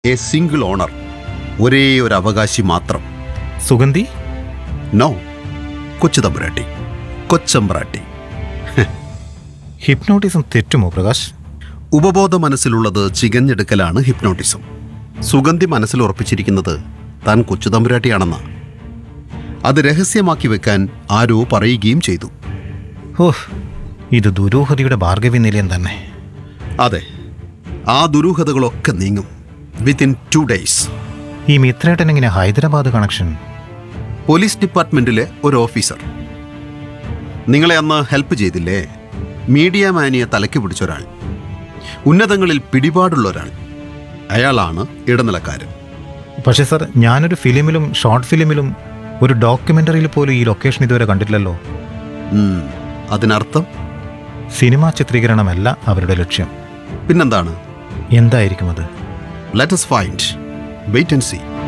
A single owner ഒരേ ഒരു അവകാശി മാത്രം സുഗന്ധി നോ കൊച്ചു തമ്പുരാട്ടി കൊച്ചമ്പ്രാട്ടി ഹിപ്നോട്ടിസം തെറ്റുമോ പ്രകാശ് ഉപബോധ മനസ്സിലുള്ളത് ചികഞ്ഞെടുക്കലാണ് ഹിപ്നോട്ടിസം സുഗന്ധി മനസ്സിൽ ഉറപ്പിച്ചിരിക്കുന്നത് താൻ കൊച്ചു തമ്പുരാട്ടിയാണെന്ന അത് രഹസ്യമാക്കി വെക്കാൻ ആരോ പറയുകയും ചെയ്തു ഓഹ് ഇത് ദുരൂഹതയുടെ ഭാർഗവി നിലയം തന്നെ അതെ ആ ദുരൂഹതകളൊക്കെ നീങ്ങും വിത്തിൻ ടു ഡേയ്സ് ഈ മിത്രേട്ടൻ എങ്ങനെ ഹൈദരാബാദ് കണക്ഷൻ പോലീസ് ഡിപ്പാർട്ട്മെന്റിലെ ഒരു ഓഫീസർ നിങ്ങളെ അന്ന് ഹെൽപ്പ് ചെയ്തില്ലേ മീഡിയ മാനിയെ തലയ്ക്ക് പിടിച്ച ഒരാൾ ഉന്നതങ്ങളിൽ പിടിപാടുള്ള ഒരാൾ അയാളാണ് ഇടനിലക്കാരൻ പക്ഷേ സർ ഞാനൊരു ഫിലിമിലും ഷോർട്ട് ഫിലിമിലും ഒരു ഡോക്യുമെൻ്ററിയിൽ പോലും ഈ ലൊക്കേഷൻ ഇതുവരെ കണ്ടിട്ടില്ലല്ലോ ഉം, അതിനർത്ഥം സിനിമാ ചിത്രീകരണമല്ല അവരുടെ ലക്ഷ്യം പിന്നെന്താണ് എന്തായിരിക്കും അത് let's find wait and see